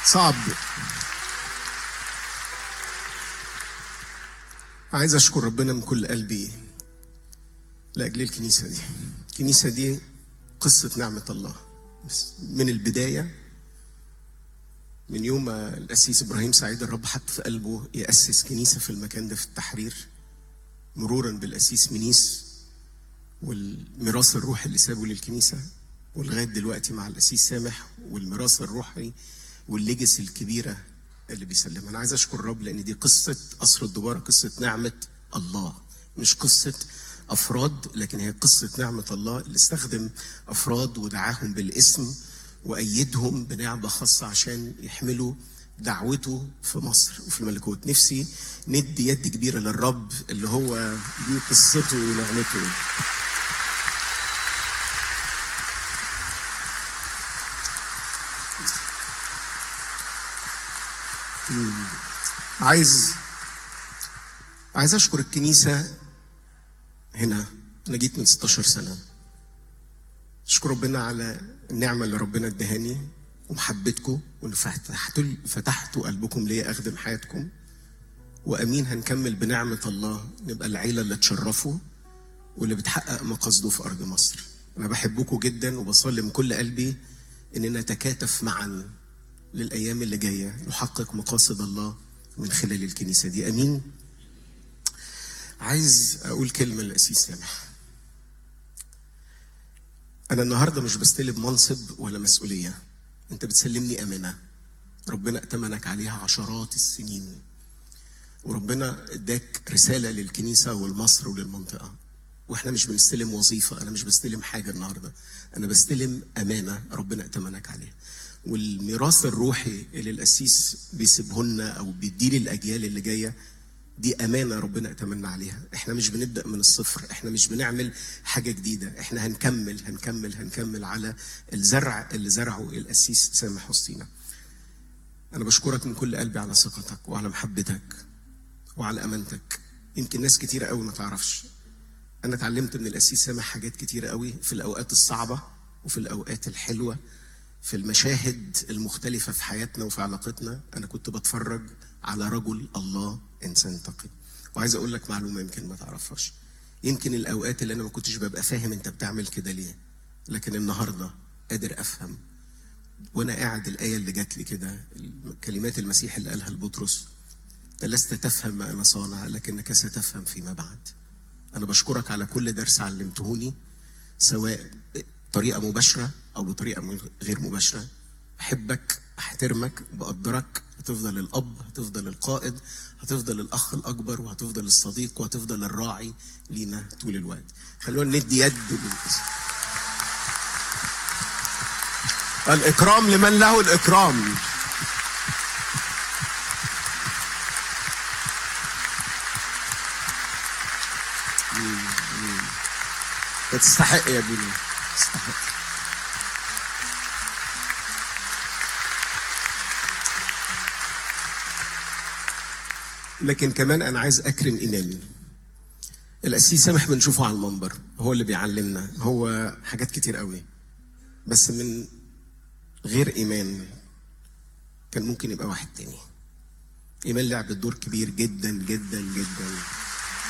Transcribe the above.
صعب عايز اشكر ربنا من كل قلبي لاجل الكنيسه دي الكنيسه دي قصه نعمه الله بس من البدايه من يوم ما القسيس ابراهيم سعيد الرب حط في قلبه ياسس كنيسه في المكان ده في التحرير مرورا بالقسيس منيس والميراث الروحي اللي سابه للكنيسه ولغايه دلوقتي مع القسيس سامح والميراث الروحي والليجس الكبيره اللي بيسلمها انا عايز اشكر الرب لان دي قصه قصر الدباره قصه نعمه الله مش قصه افراد لكن هي قصه نعمه الله اللي استخدم افراد ودعاهم بالاسم وايدهم بنعمه خاصه عشان يحملوا دعوته في مصر وفي الملكوت نفسي ندي يد كبيره للرب اللي هو دي قصته ونعمته عايز عايز اشكر الكنيسه هنا انا جيت من 16 سنه اشكر ربنا على النعمه اللي ربنا ادهاني ومحبتكم وان فتحتوا فتحتوا قلبكم ليا اخدم حياتكم وامين هنكمل بنعمه الله نبقى العيله اللي تشرفوا واللي بتحقق مقاصده في ارض مصر انا بحبكم جدا وبصلي من كل قلبي اننا نتكاتف معا للايام اللي جايه نحقق مقاصد الله من خلال الكنيسه دي امين عايز اقول كلمه للاسيس سامح انا النهارده مش بستلم منصب ولا مسؤوليه انت بتسلمني امانه ربنا ائتمنك عليها عشرات السنين وربنا اداك رساله للكنيسه ولمصر وللمنطقه واحنا مش بنستلم وظيفه انا مش بستلم حاجه النهارده انا بستلم امانه ربنا ائتمنك عليها والميراث الروحي اللي القسيس بيسيبه لنا او بيديه للاجيال اللي جايه دي امانه ربنا ائتمنا عليها احنا مش بنبدا من الصفر احنا مش بنعمل حاجه جديده احنا هنكمل هنكمل هنكمل على الزرع اللي زرعه القسيس سامح وسطينا انا بشكرك من كل قلبي على ثقتك وعلى محبتك وعلى امانتك يمكن ناس كتيره قوي ما تعرفش انا اتعلمت من القسيس سامح حاجات كتيره قوي في الاوقات الصعبه وفي الاوقات الحلوه في المشاهد المختلفة في حياتنا وفي علاقتنا أنا كنت بتفرج على رجل الله إنسان تقي وعايز أقول لك معلومة يمكن ما تعرفهاش يمكن الأوقات اللي أنا ما كنتش ببقى فاهم أنت بتعمل كده ليه لكن النهاردة قادر أفهم وأنا قاعد الآية اللي جات لي كده كلمات المسيح اللي قالها لبطرس لست تفهم ما أنا صانع لكنك ستفهم فيما بعد أنا بشكرك على كل درس علمتهوني سواء بطريقة مباشرة أو بطريقة غير مباشرة أحبك أحترمك بقدرك هتفضل الأب هتفضل القائد هتفضل الأخ الأكبر وهتفضل الصديق وهتفضل الراعي لينا طول الوقت خلونا ندي يد بالاسم الإكرام لمن له الإكرام تستحق يا بني تستحق لكن كمان انا عايز اكرم ايماني القسيس سامح بنشوفه على المنبر هو اللي بيعلمنا هو حاجات كتير قوي بس من غير ايمان كان ممكن يبقى واحد تاني ايمان لعب دور كبير جدا جدا جدا